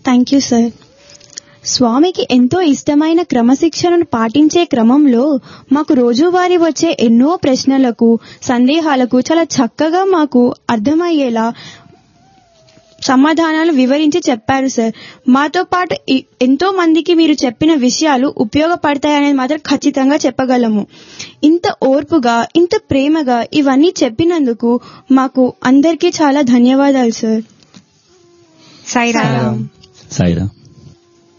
thank you sir స్వామికి ఎంతో ఇష్టమైన క్రమశిక్షణను పాటించే క్రమంలో మాకు రోజువారీ వచ్చే ఎన్నో ప్రశ్నలకు సందేహాలకు చాలా చక్కగా మాకు అర్థమయ్యేలా సమాధానాలు వివరించి చెప్పారు సార్ మాతో పాటు ఈ- ఎంతో మందికి మీరు చెప్పిన విషయాలు ఉపయోగపడతాయనేది మాత్రం ఖచ్చితంగా చెప్పగలము ఇంత ఓర్పుగా ఇంత ప్రేమగా ఇవన్నీ చెప్పినందుకు మాకు అందరికీ చాలా ధన్యవాదాలు సార్ సాయిరామ్ సాయిరా